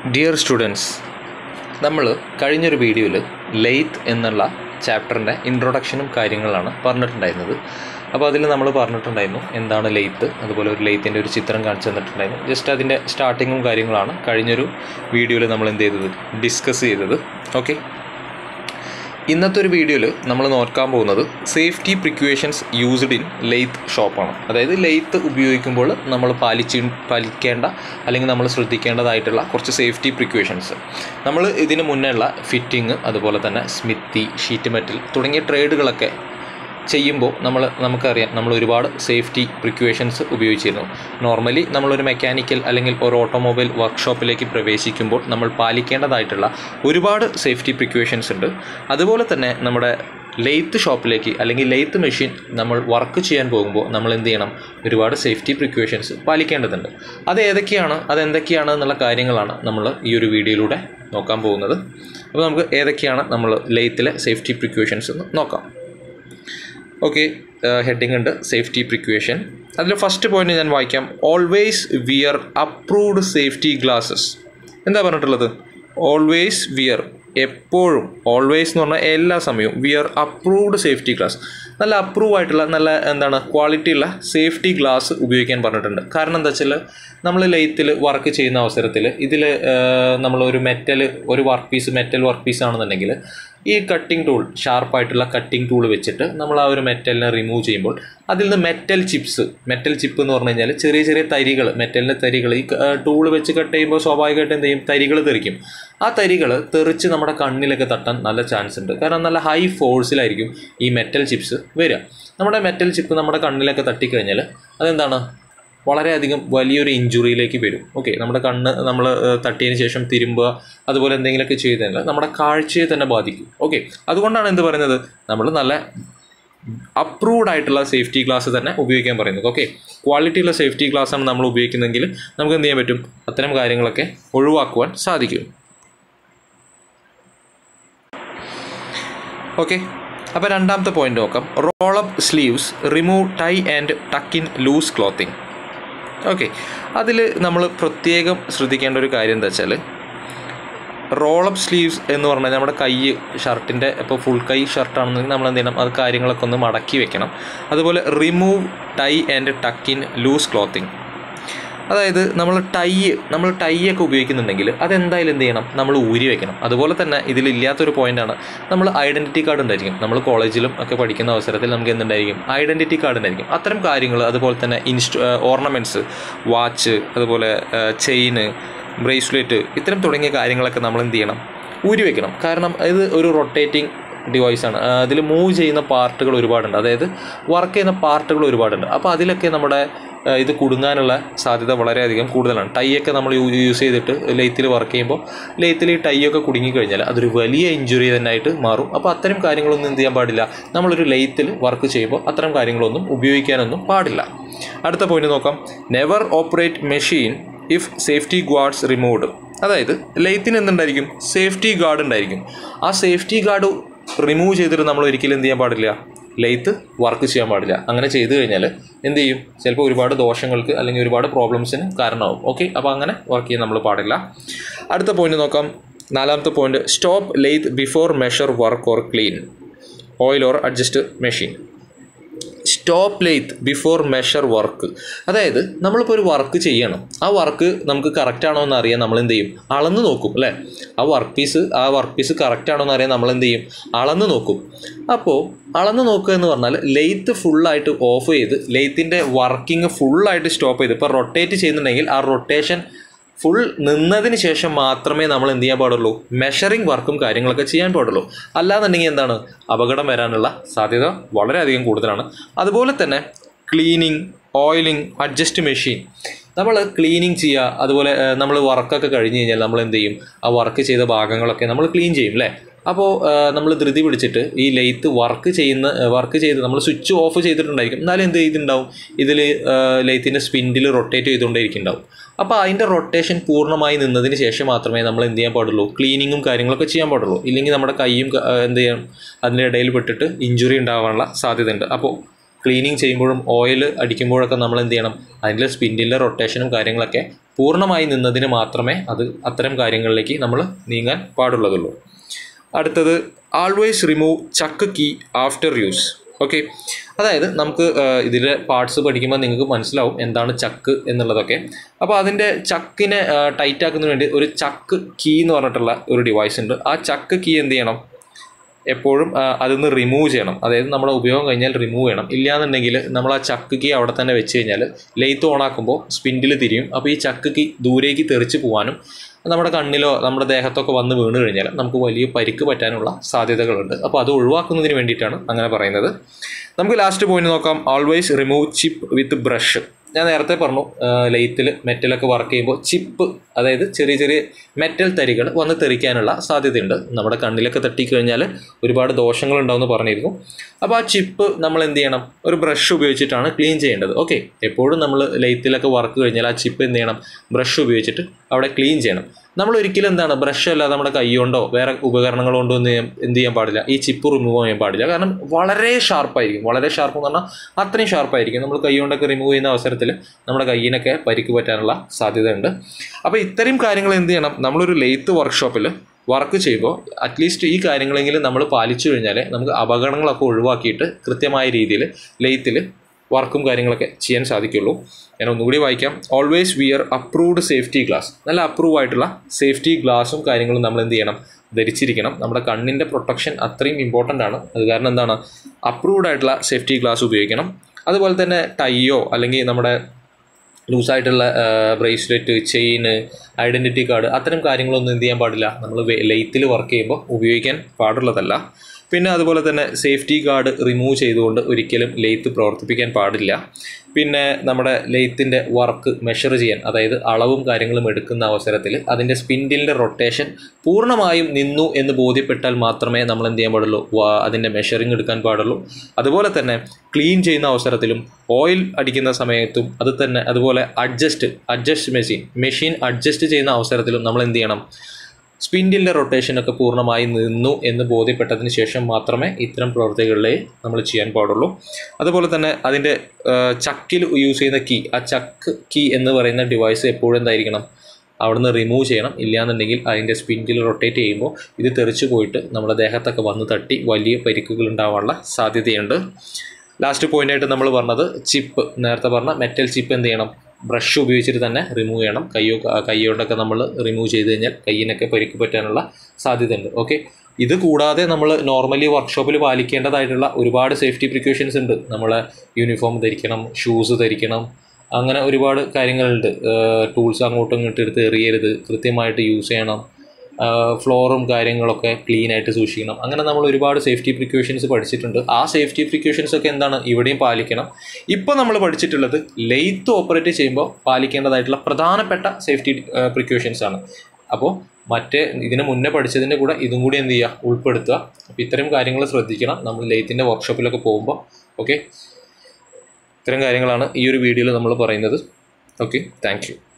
dear students നമ്മൾ കഴിഞ്ഞൊരു വീഡിയോയിൽ ലെയ്ത്ത് എന്നുള്ള ചാപ്റ്ററിൻ്റെ ഇൻട്രൊഡക്ഷനും കാര്യങ്ങളാണ് പറഞ്ഞിട്ടുണ്ടായിരുന്നത് അപ്പോൾ അതിൽ നമ്മൾ പറഞ്ഞിട്ടുണ്ടായിരുന്നു എന്താണ് ലെയ്ത്ത് അതുപോലെ ഒരു ലെയ്ത്തിൻ്റെ ഒരു ചിത്രം കാണിച്ചു തന്നിട്ടുണ്ടായിരുന്നു ജസ്റ്റ് അതിൻ്റെ സ്റ്റാർട്ടിങ്ങും കാര്യങ്ങളാണ് കഴിഞ്ഞൊരു വീഡിയോയിൽ നമ്മൾ എന്ത് ചെയ്തത് ഡിസ്കസ് ചെയ്തത് ഓക്കെ ഇന്നത്തെ ഒരു വീഡിയോയിൽ നമ്മൾ നോക്കാൻ പോകുന്നത് safety precautions used in lathe ഷോപ്പാണ് അതായത് ലെയ്ത്ത് ഉപയോഗിക്കുമ്പോൾ നമ്മൾ പാലിച്ച് പാലിക്കേണ്ട അല്ലെങ്കിൽ നമ്മൾ ശ്രദ്ധിക്കേണ്ടതായിട്ടുള്ള കുറച്ച് സേഫ്റ്റി പ്രിക്വേഷൻസ് നമ്മൾ ഇതിന് മുന്നേ ഉള്ള ഫിറ്റിംഗ് അതുപോലെ തന്നെ സ്മിത്തി ഷീറ്റ് മെറ്റൽ തുടങ്ങിയ ട്രേഡുകളൊക്കെ ചെയ്യുമ്പോൾ നമ്മൾ നമുക്കറിയാം നമ്മൾ ഒരുപാട് സേഫ്റ്റി പ്രിക്വേഷൻസ് ഉപയോഗിച്ചിരുന്നു നോർമലി നമ്മളൊരു മെക്കാനിക്കൽ അല്ലെങ്കിൽ ഒരു ഓട്ടോമൊബൈൽ വർക്ക്ഷോപ്പിലേക്ക് പ്രവേശിക്കുമ്പോൾ നമ്മൾ പാലിക്കേണ്ടതായിട്ടുള്ള ഒരുപാട് സേഫ്റ്റി പ്രിക്വേഷൻസ് ഉണ്ട് അതുപോലെ തന്നെ നമ്മുടെ ലെയ്ത്ത് ഷോപ്പിലേക്ക് അല്ലെങ്കിൽ ലെയ്ത്ത് മെഷീൻ നമ്മൾ വർക്ക് ചെയ്യാൻ പോകുമ്പോൾ നമ്മൾ എന്ത് ചെയ്യണം ഒരുപാട് സേഫ്റ്റി പ്രിക്വേഷൻസ് പാലിക്കേണ്ടതുണ്ട് അത് ഏതൊക്കെയാണ് അതെന്തൊക്കെയാണ് എന്നുള്ള കാര്യങ്ങളാണ് നമ്മൾ ഈ ഒരു വീഡിയോയിലൂടെ നോക്കാൻ പോകുന്നത് അപ്പോൾ നമുക്ക് ഏതൊക്കെയാണ് നമ്മൾ ലെയ്ത്തിലെ സേഫ്റ്റി പ്രിക്വേഷൻസ് എന്ന് നോക്കാം ഓക്കെ ഹെഡിങ് ഉണ്ട് സേഫ്റ്റി പ്രിക്വേഷൻ അതിൽ ഫസ്റ്റ് പോയിന്റ് ഞാൻ വായിക്കാം always wear approved safety glasses എന്താ പറഞ്ഞിട്ടുള്ളത് ഓൾവേസ് വിയർ എപ്പോഴും ഓൾവേസ് എന്ന് പറഞ്ഞാൽ എല്ലാ സമയവും വിയർ അപ്രൂവ്ഡ് സേഫ്റ്റി ഗ്ലാസ് നല്ല അപ്രൂവ് ആയിട്ടുള്ള നല്ല എന്താണ് ക്വാളിറ്റി ഉള്ള സേഫ്റ്റി ഗ്ലാസ് ഉപയോഗിക്കാൻ പറഞ്ഞിട്ടുണ്ട് കാരണം എന്താ വെച്ചാൽ നമ്മൾ ലെയ്ത്തിൽ വർക്ക് ചെയ്യുന്ന അവസരത്തിൽ ഇതിൽ നമ്മൾ ഒരു മെറ്റൽ ഒരു work piece metal work piece ആണെന്നുണ്ടെങ്കിൽ ഈ കട്ടിംഗ് ടൂൾ ഷാർപ്പായിട്ടുള്ള കട്ടിംഗ് ടൂൾ വെച്ചിട്ട് നമ്മൾ ആ ഒരു മെറ്റലിനെ റിമൂവ് ചെയ്യുമ്പോൾ അതിൽ നിന്ന് മെറ്റൽ ചിപ്സ് മെറ്റൽ ചിപ്പ് എന്ന് പറഞ്ഞു കഴിഞ്ഞാൽ ചെറിയ ചെറിയ തരികൾ മെറ്റലിൻ്റെ തരികൾ ഈ ടൂൾ വെച്ച് കട്ട് ചെയ്യുമ്പോൾ സ്വാഭാവികമായിട്ട് എന്ത് ചെയ്യും തരികൾ തെറിക്കും ആ തരികൾ തെറിച്ച് നമ്മുടെ കണ്ണിലൊക്കെ തട്ടാൻ നല്ല ചാൻസ് ഉണ്ട് കാരണം നല്ല ഹൈ ഫോഴ്സിലായിരിക്കും ഈ മെറ്റൽ ചിപ്സ് വരിക നമ്മുടെ മെറ്റൽ ചിപ്പ് നമ്മുടെ കണ്ണിലൊക്കെ തട്ടിക്കഴിഞ്ഞാൽ അതെന്താണ് വളരെയധികം വലിയൊരു ഇഞ്ചുറിയിലേക്ക് വരും ഓക്കെ നമ്മുടെ കണ്ണ് നമ്മൾ തട്ടിയതിന് ശേഷം തിരുമ്പുക അതുപോലെ എന്തെങ്കിലുമൊക്കെ ചെയ്ത് കഴിഞ്ഞാൽ നമ്മുടെ കാഴ്ചയെ തന്നെ ബാധിക്കും ഓക്കെ അതുകൊണ്ടാണ് എന്ത് പറയുന്നത് നമ്മൾ നല്ല അപ്രൂവ്ഡ് ആയിട്ടുള്ള സേഫ്റ്റി ഗ്ലാസ് തന്നെ ഉപയോഗിക്കാൻ പറയുന്നത് ഓക്കെ ക്വാളിറ്റിയുള്ള സേഫ്റ്റി ഗ്ലാസ് ആണ് നമ്മൾ ഉപയോഗിക്കുന്നതെങ്കിൽ നമുക്ക് എന്ത് ചെയ്യാൻ പറ്റും അത്തരം കാര്യങ്ങളൊക്കെ ഒഴിവാക്കുവാൻ സാധിക്കും ഓക്കെ അപ്പോൾ രണ്ടാമത്തെ പോയിന്റ് നോക്കാം roll up sleeves remove tie and tuck in loose clothing okay അതിൽ നമ്മൾ പ്രത്യേകം ശ്രദ്ധിക്കേണ്ട ഒരു കാര്യം എന്താ വെച്ചാൽ റോൾ അപ്പ് സ്ലീവ്സ് എന്ന് പറഞ്ഞാൽ നമ്മുടെ കൈ ഷർട്ടിൻ്റെ ഇപ്പോൾ ഫുൾ കൈ ഷർട്ടാണെന്നുണ്ടെങ്കിൽ നമ്മൾ എന്ത് ചെയ്യണം അത് കാര്യങ്ങളൊക്കെ ഒന്ന് മടക്കി വെക്കണം അതുപോലെ remove tie and tuck in loose clothing അതായത് നമ്മൾ ടൈ നമ്മൾ ടൈ ഒക്കെ ഉപയോഗിക്കുന്നുണ്ടെങ്കിൽ അതെന്തായാലും എന്ത് ചെയ്യണം നമ്മൾ ഊരി വെക്കണം അതുപോലെ തന്നെ ഇതിലില്ലാത്തൊരു പോയിന്റാണ് നമ്മൾ ഐഡൻറ്റിറ്റി കാർഡ് ഉണ്ടായിരിക്കും നമ്മൾ കോളേജിലും ഒക്കെ പഠിക്കുന്ന അവസരത്തിൽ നമുക്ക് എന്തുണ്ടായിരിക്കും ഐഡൻറ്റിറ്റി കാർഡ് ഉണ്ടായിരിക്കും അത്തരം കാര്യങ്ങൾ അതുപോലെ തന്നെ ഇൻസ്റ്റു ഓർണമെൻറ്റ്സ് വാച്ച് അതുപോലെ ചെയിന് ബ്രേസ്ലെറ്റ് ഇത്തരം തുടങ്ങിയ കാര്യങ്ങളൊക്കെ നമ്മൾ എന്ത് ചെയ്യണം ഊരി വെക്കണം കാരണം ഇത് ഒരു റൊട്ടേറ്റിംഗ് ഡിവൈസാണ് അതിൽ മൂവ് ചെയ്യുന്ന പാർട്ടുകൾ ഒരുപാടുണ്ട് അതായത് വർക്ക് ചെയ്യുന്ന പാർട്ടുകൾ ഒരുപാടുണ്ട് അപ്പോൾ അതിലൊക്കെ നമ്മുടെ ഇത് കുടുങ്ങാനുള്ള സാധ്യത വളരെയധികം കൂടുതലാണ് ടൈ ഒക്കെ നമ്മൾ യൂസ് ചെയ്തിട്ട് ലെയ്ത്തിൽ വർക്ക് ചെയ്യുമ്പോൾ ലെയ്ത്തിൽ ഈ ടൈ ഒക്കെ കുടുങ്ങിക്കഴിഞ്ഞാൽ അതൊരു വലിയ ഇഞ്ചുറി തന്നെ ആയിട്ട് മാറും അപ്പോൾ അത്തരം കാര്യങ്ങളൊന്നും എന്ത് ചെയ്യാൻ പാടില്ല നമ്മളൊരു ലെയ്ത്തിൽ വർക്ക് ചെയ്യുമ്പോൾ അത്തരം കാര്യങ്ങളൊന്നും ഉപയോഗിക്കാനൊന്നും പാടില്ല അടുത്ത പോയിന്റ് നോക്കാം never operate machine if safety guards removed അതായത് ലെയ്ത്തിന് എന്തുണ്ടായിരിക്കും സേഫ്റ്റി ഗാർഡ് ഉണ്ടായിരിക്കും ആ സേഫ്റ്റി ഗാർഡ് റിമൂവ് ചെയ്തിട്ട് നമ്മൾ ഒരിക്കലും എന്ത് ചെയ്യാൻ പാടില്ല ലെയ്ത്ത് വർക്ക് ചെയ്യാൻ പാടില്ല അങ്ങനെ ചെയ്തു കഴിഞ്ഞാൽ എന്ത് ചെയ്യും ചിലപ്പോൾ ഒരുപാട് ദോഷങ്ങൾക്ക് അല്ലെങ്കിൽ ഒരുപാട് പ്രോബ്ലംസിന് കാരണമാവും ഓക്കെ അപ്പോൾ അങ്ങനെ വർക്ക് ചെയ്യാൻ നമ്മൾ പാടില്ല അടുത്ത പോയിന്റ് നോക്കാം നാലാമത്തെ point stop lathe before measure work or clean oil or adjust machine stop lathe before measure work അതായത് നമ്മളിപ്പോൾ ഒരു വർക്ക് ചെയ്യണം ആ വർക്ക് നമുക്ക് കറക്റ്റ് ആണോ എന്ന് അറിയാൻ നമ്മൾ എന്ത് ചെയ്യും അളന്ന് നോക്കും അല്ലേ ആ വർക്ക് പീസ് ആ വർക്ക് പീസ് കറക്റ്റ് ആണോ എന്ന് അറിയാൻ നമ്മൾ എന്ത് ചെയ്യും അളന്ന് നോക്കും അപ്പോൾ അളന്ന് നോക്കുക എന്ന് പറഞ്ഞാൽ ലെയ്ത്ത് ഫുള്ളായിട്ട് ഓഫ് ചെയ്ത് ലെയ്ത്തിൻ്റെ വർക്കിംഗ് ഫുള്ളായിട്ട് സ്റ്റോപ്പ് ചെയ്ത് ഇപ്പോൾ റൊട്ടേറ്റ് ചെയ്യുന്നുണ്ടെങ്കിൽ ആ റൊട്ടേഷൻ ഫുൾ നിന്നതിന് ശേഷം മാത്രമേ നമ്മൾ എന്ത് ചെയ്യാൻ പാടുള്ളൂ മെഷറിംഗ് വർക്കും കാര്യങ്ങളൊക്കെ ചെയ്യാൻ പാടുള്ളൂ അല്ലാന്നുണ്ടെങ്കിൽ എന്താണ് അപകടം വരാനുള്ള സാധ്യത വളരെയധികം കൂടുതലാണ് അതുപോലെ തന്നെ ക്ലീനിങ് ഓയിലിംഗ് അഡ്ജസ്റ്റ് മെഷീൻ നമ്മൾ ക്ലീനിങ് ചെയ്യുക അതുപോലെ നമ്മൾ വർക്കൊക്കെ കഴിഞ്ഞ് കഴിഞ്ഞാൽ നമ്മൾ എന്ത് ചെയ്യും ആ വർക്ക് ചെയ്ത ഭാഗങ്ങളൊക്കെ നമ്മൾ ക്ലീൻ ചെയ്യും അല്ലേ അപ്പോൾ നമ്മൾ ധൃതി പിടിച്ചിട്ട് ഈ ലെയ്ത്ത് വർക്ക് ചെയ്യുന്ന വർക്ക് ചെയ്ത് നമ്മൾ സ്വിച്ച് ഓഫ് ചെയ്തിട്ടുണ്ടായിരിക്കും എന്നാലും എന്ത് ചെയ്തിട്ടുണ്ടാവും ഇതിൽ ലെയ്ത്തിൻ്റെ സ്പിൻഡിൽ റൊട്ടേറ്റ് ചെയ്തുകൊണ്ടേയിരിക്കുന്നുണ്ടാവും അപ്പോൾ അതിൻ്റെ റൊട്ടേഷൻ പൂർണ്ണമായി നിന്നതിന് ശേഷം മാത്രമേ നമ്മൾ എന്ത് ചെയ്യാൻ പാടുള്ളൂ ക്ലീനിങ്ങും കാര്യങ്ങളൊക്കെ ചെയ്യാൻ പാടുള്ളൂ ഇല്ലെങ്കിൽ നമ്മുടെ കൈയും എന്ത് ചെയ്യാം അതിൻ്റെ ഇടയിൽ പെട്ടിട്ട് ഇഞ്ചുറി ഉണ്ടാകാനുള്ള സാധ്യതയുണ്ട് അപ്പോൾ ക്ലീനിങ് ചെയ്യുമ്പോഴും ഓയിൽ അടിക്കുമ്പോഴൊക്കെ നമ്മൾ എന്ത് ചെയ്യണം അതിൻ്റെ സ്പിൻഡിലെ റൊട്ടേഷനും കാര്യങ്ങളൊക്കെ പൂർണ്ണമായി നിന്നതിന് മാത്രമേ അത് അത്തരം കാര്യങ്ങളിലേക്ക് നമ്മൾ നീങ്ങാൻ പാടുള്ളതുള്ളൂ അടുത്തത് always remove chuck key after use okay അതായത് നമുക്ക് ഇതിലെ പാർട്സ് പഠിക്കുമ്പോൾ നിങ്ങൾക്ക് മനസ്സിലാവും എന്താണ് ചക്ക് എന്നുള്ളതൊക്കെ അപ്പോൾ അതിൻ്റെ ചക്കിനെ ടൈറ്റ് ആക്കുന്നതിന് വേണ്ടി ഒരു ചക്ക് കീ എന്ന് പറഞ്ഞിട്ടുള്ള ഒരു ഡിവൈസ് ഉണ്ട് ആ ചക്ക് കീ എന്ത് ചെയ്യണം എപ്പോഴും ആ, അതിന്ന് റിമൂവ് ചെയ്യണം അതായത് നമ്മുടെ ഉപയോഗം കഴിഞ്ഞാൽ റിമൂവ് ചെയ്യണം ഇല്ലാന്നുണ്ടെങ്കിൽ നമ്മൾ ആ ചക്ക് കീ അവിടെ തന്നെ വെച്ച് കഴിഞ്ഞാൽ ലെയ്ത്ത് ഓണാക്കുമ്പോൾ സ്പിൻഡിൽ തിരിയും അപ്പോൾ ഈ ചക്ക് കീ ദൂരേക്ക് തെറിച്ച് പോകാനും നമ്മുടെ കണ്ണിലോ നമ്മുടെ ദേഹത്തൊക്കെ വന്ന് വീണ് കഴിഞ്ഞാൽ നമുക്ക് വലിയ പരിക്ക് പറ്റാനുള്ള സാധ്യതകളുണ്ട് അപ്പോൾ അത് ഒഴിവാക്കുന്നതിന് വേണ്ടിയിട്ടാണ് അങ്ങനെ പറയുന്നത് നമുക്ക് ലാസ്റ്റ് പോയിന്റ് നോക്കാം always remove chip with brush ഞാൻ നേരത്തെ പറഞ്ഞു ലെയ്ത്തിൽ മെറ്റലൊക്കെ വർക്ക് ചെയ്യുമ്പോൾ ചിപ്പ് അതായത് ചെറിയ ചെറിയ മെറ്റൽ തരികൾ വന്ന് തെറിക്കാനുള്ള സാധ്യതയുണ്ട് നമ്മുടെ കണ്ണിലൊക്കെ തട്ടിക്കഴിഞ്ഞാൽ ഒരുപാട് ദോഷങ്ങൾ ഉണ്ടാവുമെന്ന് പറഞ്ഞിരുന്നു അപ്പോൾ ആ ചിപ്പ് നമ്മൾ എന്ത് ചെയ്യണം ഒരു ബ്രഷ് ഉപയോഗിച്ചിട്ടാണ് ക്ലീൻ ചെയ്യേണ്ടത് ഓക്കെ എപ്പോഴും നമ്മൾ ലെയ്ത്തിലൊക്കെ വർക്ക് കഴിഞ്ഞാൽ ആ ചിപ്പ് എന്ത് ചെയ്യണം ബ്രഷ് ഉപയോഗിച്ചിട്ട് അവിടെ ക്ലീൻ ചെയ്യണം നമ്മൾ ഒരിക്കലും എന്താണ് ബ്രഷ് അല്ലാതെ നമ്മുടെ കൈ കൊണ്ടോ വേറെ ഉപകരണങ്ങൾ കൊണ്ടോ ഒന്നും ചെയ്യാൻ- എന്ത് ചെയ്യാൻ പാടില്ല ഈ ചിപ്പ് റിമൂവ് ചെയ്യാൻ പാടില്ല കാരണം വളരെ ഷാർപ്പായിരിക്കും വളരെ ഷാർപ്പ് എന്ന് പറഞ്ഞാൽ അത്രയും ഷാർപ്പായിരിക്കും നമ്മൾ കൈ കൊണ്ടൊക്കെ റിമൂവ് ചെയ്യുന്ന അവസരത്തിൽ നമ്മുടെ കയ്യിനൊക്കെ പരിക്ക് പറ്റാനുള്ള സാധ്യതയുണ്ട് അപ്പോൾ ഇത്തരം കാര്യങ്ങൾ എന്ത് ചെയ്യണം നമ്മളൊരു ലെയ്ത്ത് വർക്ക്ഷോപ്പിൽ വർക്ക് ചെയ്യുമ്പോൾ അറ്റ്ലീസ്റ്റ് ഈ കാര്യങ്ങളെങ്കിലും നമ്മൾ പാലിച്ചു കഴിഞ്ഞാൽ നമുക്ക് അപകടങ്ങളൊക്കെ ഒഴിവാക്കിയിട്ട് കൃത്യമായ രീതിയിൽ ലെയ്ത്തിൽ വർക്കും കാര്യങ്ങളൊക്കെ ചെയ്യാൻ സാധിക്കുള്ളൂ ഞാൻ ഒന്നുകൂടി വായിക്കാം always wear approved safety glass നല്ല അപ്രൂവ് ആയിട്ടുള്ള സേഫ്റ്റി ഗ്ലാസും കാര്യങ്ങളും നമ്മൾ എന്ത് ചെയ്യണം ധരിച്ചിരിക്കണം നമ്മുടെ കണ്ണിൻ്റെ പ്രൊട്ടക്ഷൻ അത്രയും ഇമ്പോർട്ടൻ്റ് ആണ് അത് കാരണം എന്താണ് അപ്രൂവ്ഡ് ആയിട്ടുള്ള സേഫ്റ്റി ഗ്ലാസ് ഉപയോഗിക്കണം അതുപോലെ തന്നെ ടൈയോ അല്ലെങ്കിൽ നമ്മുടെ ലൂസായിട്ടുള്ള ബ്രേസ്ലെറ്റ് ചെയിന് ഐഡൻറ്റിറ്റി കാർഡ് അത്തരം കാര്യങ്ങളൊന്നും എന്ത് ചെയ്യാൻ പാടില്ല നമ്മൾ ലെയ്ത്തിൽ വർക്ക് ചെയ്യുമ്പോൾ ഉപയോഗിക്കാൻ പാടുള്ളതല്ല പിന്നെ അതുപോലെ തന്നെ സേഫ്റ്റി ഗാർഡ് റിമൂവ് ചെയ്തുകൊണ്ട് ഒരിക്കലും ലെയ്ത്ത് പ്രവർത്തിപ്പിക്കാൻ പാടില്ല പിന്നെ നമ്മുടെ ലെയ്ത്തിൻ്റെ വർക്ക് മെഷർ ചെയ്യാൻ അതായത് അളവും കാര്യങ്ങളും എടുക്കുന്ന അവസരത്തിൽ അതിൻ്റെ സ്പിൻഡിലിൻ്റെ റൊട്ടേഷൻ പൂർണ്ണമായും നിന്നു എന്ന് ബോധ്യപ്പെട്ടാൽ മാത്രമേ നമ്മൾ എന്ത് ചെയ്യാൻ പാടുള്ളൂ വാ- അതിൻ്റെ മെഷറിംഗ് എടുക്കാൻ പാടുള്ളൂ അതുപോലെ തന്നെ ക്ലീൻ ചെയ്യുന്ന അവസരത്തിലും ഓയിൽ അടിക്കുന്ന സമയത്തും അത് തന്നെ അതുപോലെ adjust adjust machine machine adjust ചെയ്യുന്ന അവസരത്തിലും നമ്മൾ എന്ത് ചെയ്യണം സ്പിൻഡിലിൻ്റെ റൊട്ടേഷനൊക്കെ പൂർണ്ണമായി നിന്നു എന്ന് ബോധ്യപ്പെട്ടതിന് ശേഷം മാത്രമേ ഇത്തരം പ്രവൃത്തികളിലെ നമ്മൾ ചെയ്യാൻ പാടുള്ളൂ അതുപോലെ തന്നെ അതിൻ്റെ ചക്കിൽ യൂസ് ചെയ്യുന്ന കീ ആ ചക്ക് കീ എന്ന് പറയുന്ന ഡിവൈസ് എപ്പോഴും എന്തായിരിക്കണം അവിടുന്ന് റിമൂവ് ചെയ്യണം ഇല്ലാന്നുണ്ടെങ്കിൽ അതിൻ്റെ സ്പിൻഡിൽ റൊട്ടേറ്റ് ചെയ്യുമ്പോൾ ഇത് തെറിച്ചു പോയിട്ട് നമ്മുടെ ദേഹത്തൊക്കെ വന്ന് തട്ടി വലിയ പരിക്കുകൾ ഉണ്ടാവാനുള്ള സാധ്യതയുണ്ട് ലാസ്റ്റ് പോയിൻ്റായിട്ട് നമ്മൾ പറഞ്ഞത് ചിപ്പ് നേരത്തെ പറഞ്ഞ മെറ്റൽ ചിപ്പ് എന്ത് ചെയ്യണം ബ്രഷ് ഉപയോഗിച്ചിട്ട് തന്നെ റിമൂവ് ചെയ്യണം കയ്യോ കൈയോണ്ടൊക്കെ നമ്മൾ റിമൂവ് ചെയ്ത് കഴിഞ്ഞാൽ കയ്യിനൊക്കെ പരിക്ക് പറ്റാനുള്ള സാധ്യതയുണ്ട് ഓക്കെ ഇത് കൂടാതെ നമ്മൾ നോർമലി വർക്ക്ഷോപ്പിൽ പാലിക്കേണ്ടതായിട്ടുള്ള ഒരുപാട് സേഫ്റ്റി പ്രിക്കോഷൻസ് ഉണ്ട് നമ്മൾ യൂണിഫോം ധരിക്കണം ഷൂസ് ധരിക്കണം അങ്ങനെ ഒരുപാട് കാര്യങ്ങളുണ്ട് ടൂൾസ് അങ്ങോട്ടും ഇങ്ങോട്ടും എടുത്ത് എറിയരുത് കൃത്യമായിട്ട് യൂസ് ചെയ്യണം ഫ്ലോറും കാര്യങ്ങളൊക്കെ ക്ലീൻ ആയിട്ട് സൂക്ഷിക്കണം അങ്ങനെ നമ്മൾ ഒരുപാട് സേഫ്റ്റി പ്രിക്കോഷൻസ് പഠിച്ചിട്ടുണ്ട് ആ സേഫ്റ്റി പ്രിക്കോഷൻസ് ഒക്കെ എന്താണ് ഇവിടെയും പാലിക്കണം ഇപ്പോൾ നമ്മൾ പഠിച്ചിട്ടുള്ളത് ലെയ്ത്ത് ഓപ്പറേറ്റ് ചെയ്യുമ്പോൾ പാലിക്കേണ്ടതായിട്ടുള്ള പ്രധാനപ്പെട്ട സേഫ്റ്റി പ്രിക്കോഷൻസ് ആണ് അപ്പോൾ മറ്റേ ഇതിന് മുന്നേ പഠിച്ചതിൻ്റെ കൂടെ ഇതും കൂടി എന്ത് ചെയ്യുക ഉൾപ്പെടുത്തുക അപ്പോൾ ഇത്തരം കാര്യങ്ങൾ ശ്രദ്ധിക്കണം നമ്മൾ ലെയ്ത്തിൻ്റെ വർക്ക്ഷോപ്പിലൊക്കെ പോകുമ്പോൾ ഓക്കെ ഇത്തരം കാര്യങ്ങളാണ് ഈ ഒരു വീഡിയോയിൽ നമ്മൾ പറയുന്നത് ഓക്കെ താങ്ക് യു